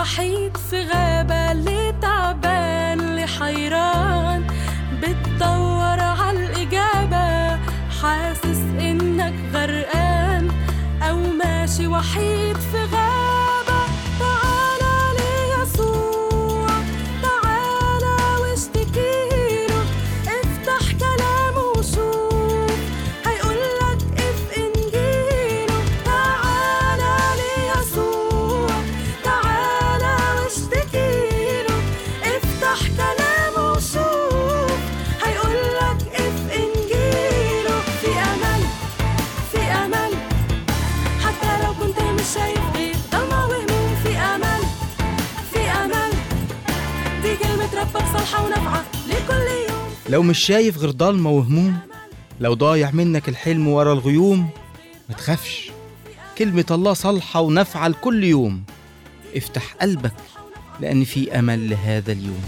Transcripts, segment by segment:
وحيد في غابة اللي تعبان اللي حيران بتدور عالإجابة حاسس إنك غرقان أو ماشي وحيد في غابة تعالى ليسوع تعالى واشتكيله افتح كلامه وشوف هيقولك اف انجيله تعالى ليسوع تعالى واشتكيله افتح كلامه وشوف هيقولك اف انجيله في امل في امل حتى لو كنت مش شايف غير ضلمة وهموم في امل في امل دي كلمة ربك صالحة ونافعة لكل يوم لو مش شايف غير ضلمة وهموم لو ضايع منك الحلم ورا الغيوم ما تخافش كلمة الله صالحة ونافعة لكل يوم افتح قلبك لأن في أمل لهذا اليوم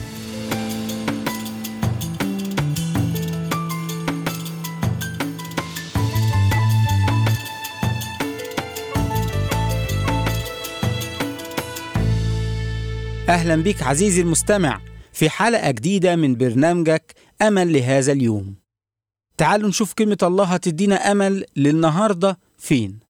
أهلا بك عزيزي المستمع في حلقة جديدة من برنامجك أمل لهذا اليوم تعالوا نشوف كلمة الله هتدينا أمل للنهاردة فين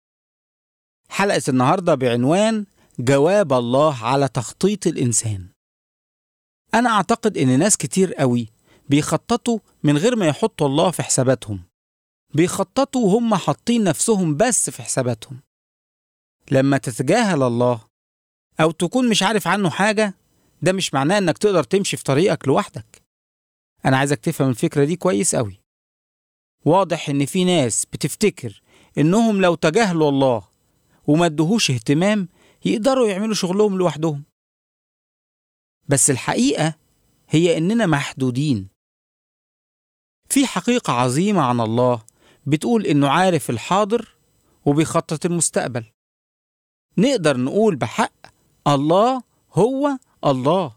حلقة النهاردة بعنوان جواب الله على تخطيط الإنسان أنا أعتقد إن ناس كتير قوي بيخططوا من غير ما يحطوا الله في حساباتهم بيخططوا وهم حاطين نفسهم بس في حساباتهم لما تتجاهل الله أو تكون مش عارف عنه حاجة ده مش معناه إنك تقدر تمشي في طريقك لوحدك أنا عايزك تفهم الفكرة دي كويس أوي واضح إن في ناس بتفتكر إنهم لو تجاهلوا الله وما ادوهوش اهتمام يقدروا يعملوا شغلهم لوحدهم بس الحقيقة هي إننا محدودين في حقيقة عظيمة عن الله بتقول إنه عارف الحاضر وبيخطط المستقبل نقدر نقول بحق الله هو الله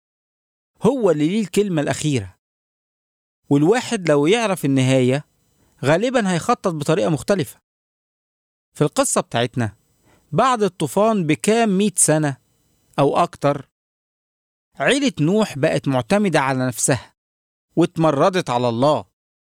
هو اللي ليه الكلمة الأخيرة والواحد لو يعرف النهاية غالبا هيخطط بطريقة مختلفة في القصة بتاعتنا بعد الطوفان بكام مئة سنة أو أكتر عيلة نوح بقت معتمدة على نفسها واتمردت على الله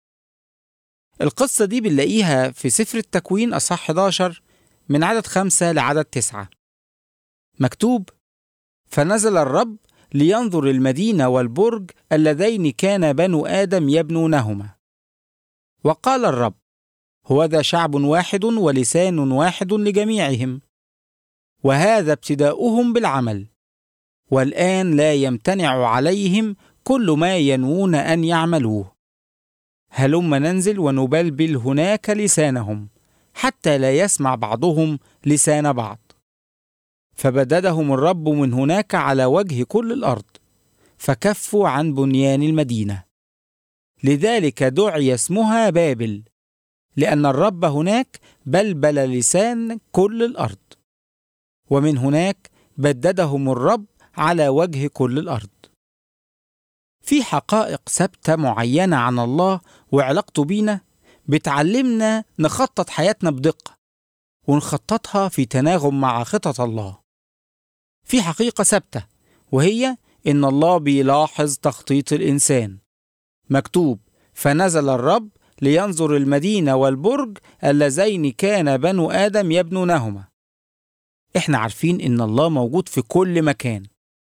القصة دي بنلاقيها في سفر التكوين أصح 11 من عدد خمسة لعدد تسعة مكتوب فنزل الرب لينظر المدينة والبرج اللذين كان بنو آدم يبنونهما وقال الرب هو ذا شعب واحد ولسان واحد لجميعهم وهذا ابتداؤهم بالعمل والآن لا يمتنع عليهم كل ما ينوون أن يعملوه هلم ننزل ونبلبل هناك لسانهم حتى لا يسمع بعضهم لسان بعض فبددهم الرب من هناك على وجه كل الارض فكفوا عن بنيان المدينه لذلك دعي اسمها بابل لان الرب هناك بلبل لسان كل الارض ومن هناك بددهم الرب على وجه كل الارض في حقائق ثابته معينه عن الله وعلاقته بينا بتعلمنا نخطط حياتنا بدقة ونخططها في تناغم مع خطط الله. في حقيقة ثابتة وهي إن الله بيلاحظ تخطيط الإنسان. مكتوب: فنزل الرب لينظر المدينة والبرج اللذين كان بنو آدم يبنونهما. إحنا عارفين إن الله موجود في كل مكان.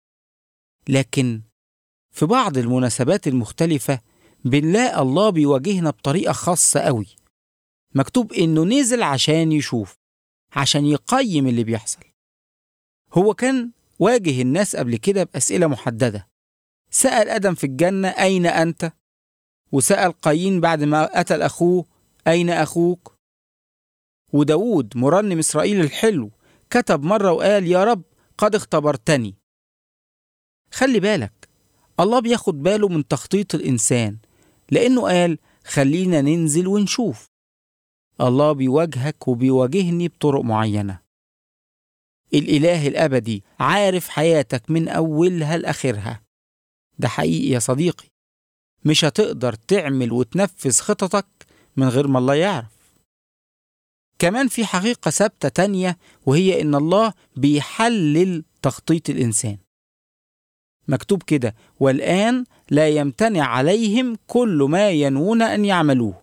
لكن في بعض المناسبات المختلفة بنلاقي الله بيواجهنا بطريقة خاصة قوي مكتوب إنه نزل عشان يشوف عشان يقيم اللي بيحصل هو كان واجه الناس قبل كده بأسئلة محددة سأل آدم في الجنة أين أنت؟ وسأل قايين بعد ما قتل أخوه أين أخوك؟ وداود مرنم إسرائيل الحلو كتب مرة وقال يا رب قد اختبرتني خلي بالك الله بياخد باله من تخطيط الإنسان لأنه قال خلينا ننزل ونشوف الله بيواجهك وبيواجهني بطرق معينة الإله الأبدي عارف حياتك من أولها لآخرها ده حقيقي يا صديقي مش هتقدر تعمل وتنفذ خططك من غير ما الله يعرف كمان في حقيقة ثابتة تانية وهي إن الله بيحلل تخطيط الإنسان مكتوب كده والآن لا يمتنع عليهم كل ما ينوون أن يعملوه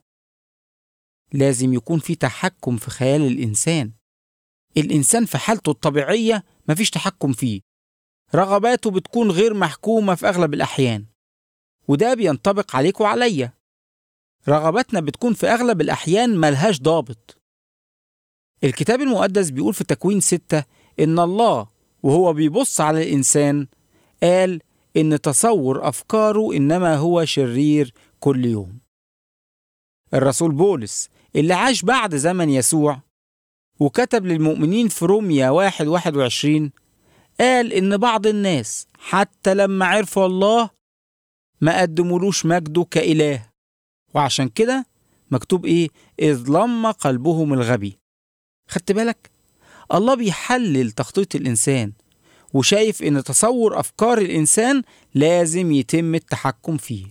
لازم يكون في تحكم في خيال الإنسان الإنسان في حالته الطبيعية مفيش تحكم فيه رغباته بتكون غير محكومة في أغلب الأحيان وده بينطبق عليك وعليا رغباتنا بتكون في أغلب الأحيان ملهاش ضابط الكتاب المقدس بيقول في تكوين ستة إن الله وهو بيبص على الإنسان قال إن تصور أفكاره إنما هو شرير كل يوم الرسول بولس اللي عاش بعد زمن يسوع وكتب للمؤمنين في روميا واحد واحد وعشرين قال إن بعض الناس حتى لما عرفوا الله ما قدمولوش مجده كإله وعشان كده مكتوب إيه إذ لم قلبهم الغبي خدت بالك الله بيحلل تخطيط الإنسان وشايف إن تصور أفكار الإنسان لازم يتم التحكم فيه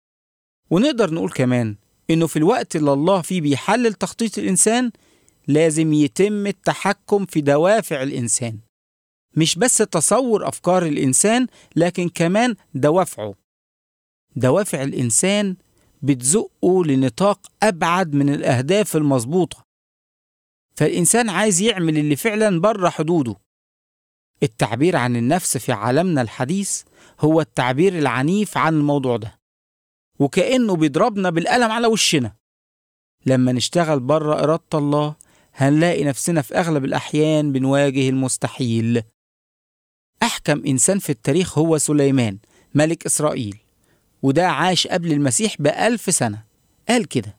ونقدر نقول كمان إنه في الوقت اللي الله فيه بيحلل تخطيط الإنسان لازم يتم التحكم في دوافع الإنسان مش بس تصور أفكار الإنسان لكن كمان دوافعه دوافع الإنسان بتزقه لنطاق أبعد من الأهداف المظبوطة فالإنسان عايز يعمل اللي فعلا بره حدوده التعبير عن النفس في عالمنا الحديث هو التعبير العنيف عن الموضوع ده وكأنه بيضربنا بالقلم على وشنا لما نشتغل بره إرادة الله هنلاقي نفسنا في أغلب الأحيان بنواجه المستحيل أحكم إنسان في التاريخ هو سليمان ملك إسرائيل وده عاش قبل المسيح بألف سنة قال كده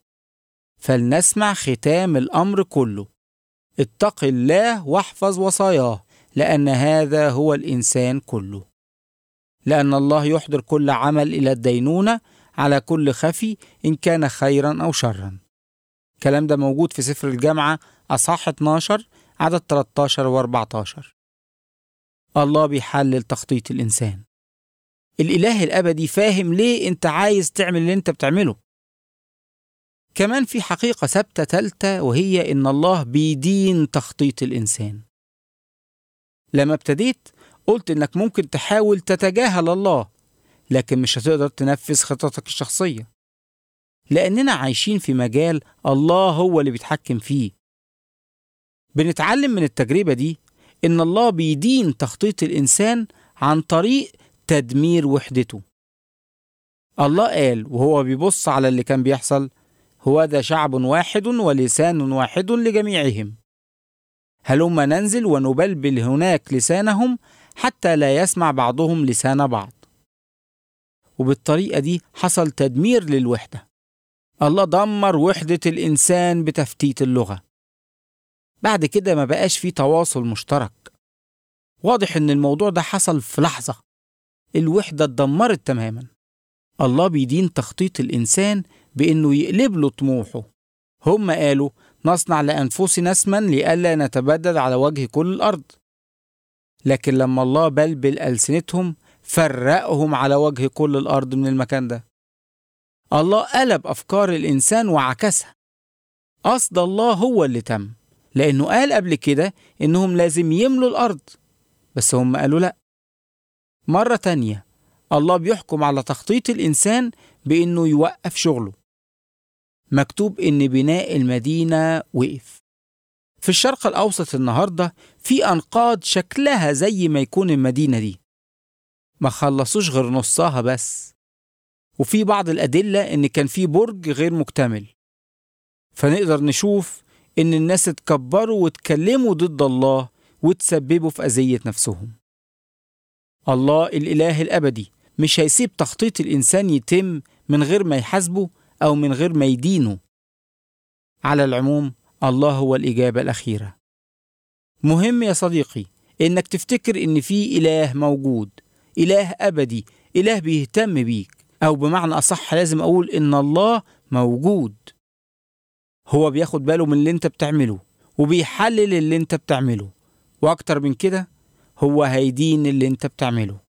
فلنسمع ختام الأمر كله اتق الله واحفظ وصاياه لأن هذا هو الإنسان كله لأن الله يحضر كل عمل إلى الدينونة على كل خفي إن كان خيرا أو شرا الكلام ده موجود في سفر الجامعة أصحاح 12 عدد 13 و 14 الله بيحلل تخطيط الإنسان الإله الأبدي فاهم ليه أنت عايز تعمل اللي أنت بتعمله كمان في حقيقة ثابتة تالتة وهي إن الله بيدين تخطيط الإنسان لما ابتديت قلت إنك ممكن تحاول تتجاهل الله لكن مش هتقدر تنفذ خططك الشخصية لأننا عايشين في مجال الله هو اللي بيتحكم فيه بنتعلم من التجربة دي إن الله بيدين تخطيط الإنسان عن طريق تدمير وحدته الله قال وهو بيبص على اللي كان بيحصل هو ده شعب واحد ولسان واحد لجميعهم هلما ننزل ونبلبل هناك لسانهم حتى لا يسمع بعضهم لسان بعض وبالطريقة دي حصل تدمير للوحدة الله دمر وحدة الإنسان بتفتيت اللغة بعد كده ما بقاش في تواصل مشترك واضح إن الموضوع ده حصل في لحظة الوحدة اتدمرت تماما الله بيدين تخطيط الإنسان بإنه يقلب له طموحه هم قالوا نصنع لأنفسنا اسما لئلا نتبدد على وجه كل الأرض لكن لما الله بلبل ألسنتهم فرقهم على وجه كل الأرض من المكان ده الله قلب أفكار الإنسان وعكسها قصد الله هو اللي تم لأنه قال قبل كده إنهم لازم يملوا الأرض بس هم قالوا لأ مرة تانية الله بيحكم على تخطيط الإنسان بإنه يوقف شغله مكتوب إن بناء المدينة وقف في الشرق الأوسط النهاردة في أنقاض شكلها زي ما يكون المدينة دي ما خلصوش غير نصها بس وفي بعض الأدلة إن كان في برج غير مكتمل فنقدر نشوف إن الناس اتكبروا واتكلموا ضد الله وتسببوا في أذية نفسهم الله الإله الأبدي مش هيسيب تخطيط الإنسان يتم من غير ما يحاسبه أو من غير ما يدينه على العموم الله هو الإجابة الأخيرة مهم يا صديقي إنك تفتكر إن في إله موجود إله أبدي إله بيهتم بيك أو بمعنى أصح لازم أقول إن الله موجود هو بياخد باله من اللي أنت بتعمله وبيحلل اللي أنت بتعمله وأكتر من كده هو هيدين اللي أنت بتعمله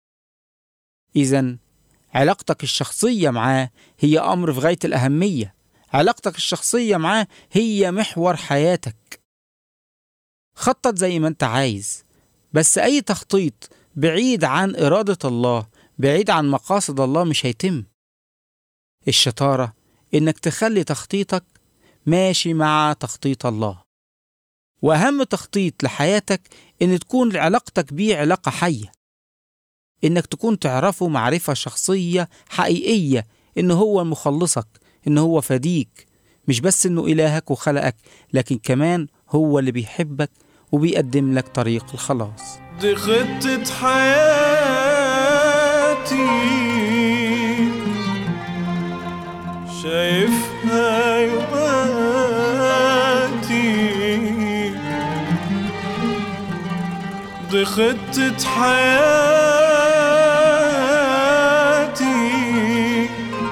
إذا علاقتك الشخصية معاه هي أمر في غاية الأهمية علاقتك الشخصية معاه هي محور حياتك خطط زي ما أنت عايز بس أي تخطيط بعيد عن إرادة الله بعيد عن مقاصد الله مش هيتم الشطارة إنك تخلي تخطيطك ماشي مع تخطيط الله وأهم تخطيط لحياتك إن تكون علاقتك بيه علاقة حية إنك تكون تعرفه معرفة شخصية حقيقية إن هو مخلصك إن هو فديك مش بس إنه إلهك وخلقك لكن كمان هو اللي بيحبك وبيقدم لك طريق الخلاص دي خطة حياتي شايفها يوماتي دي خطة حياتي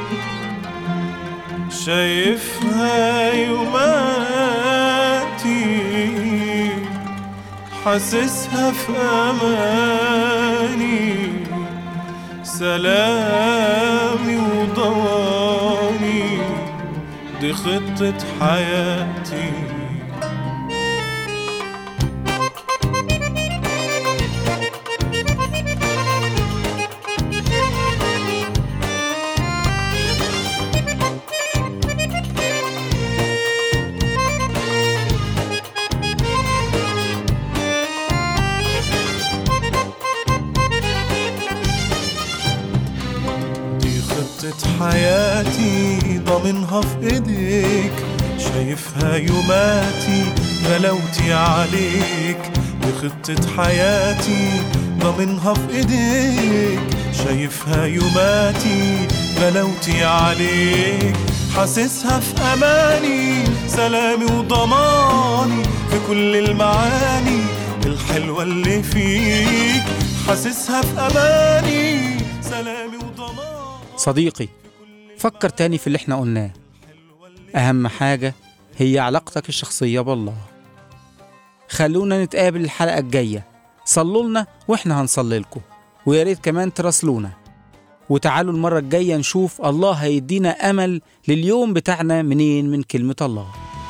شايفها يوماتي حاسسها في أماني سلامي وضواني دي خطة حياتي دي خطة حياتي ضامنها في ايديك شايفها يوماتي غلاوتي عليك دي خطة حياتي ضامنها في ايديك شايفها يوماتي غلاوتي عليك حاسسها في اماني سلامي وضماني في كل المعاني الحلوة اللي فيك حاسسها في اماني سلامي وضماني صديقي فكر تاني في اللي احنا قلناه أهم حاجة هي علاقتك الشخصية بالله خلونا نتقابل الحلقة الجاية صلوا لنا واحنا هنصلي لكم ويا ريت كمان تراسلونا وتعالوا المرة الجاية نشوف الله هيدينا أمل لليوم بتاعنا منين من كلمة الله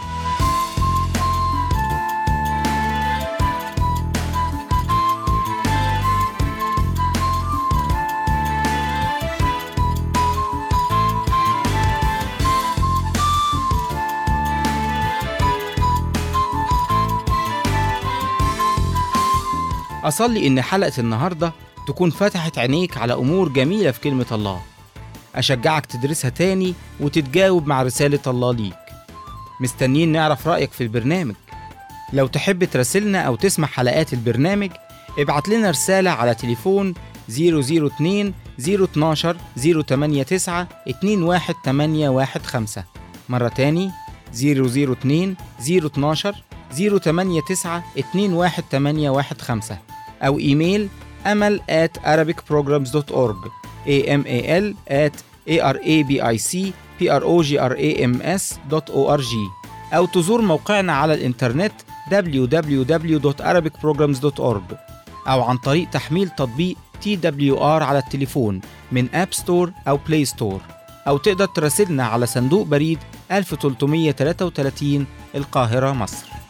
أصلي إن حلقة النهاردة تكون فتحت عينيك على أمور جميلة في كلمة الله أشجعك تدرسها تاني وتتجاوب مع رسالة الله ليك مستنيين نعرف رأيك في البرنامج لو تحب تراسلنا أو تسمع حلقات البرنامج ابعت لنا رسالة على تليفون 002 012 089 21815 مرة تاني 002 012 089 21815 أو إيميل أمل at arabicprograms.org amal at arabicprograms.org أو تزور موقعنا على الإنترنت www.arabicprograms.org أو عن طريق تحميل تطبيق TWR على التليفون من أب ستور أو بلاي ستور أو تقدر تراسلنا على صندوق بريد 1333 القاهرة مصر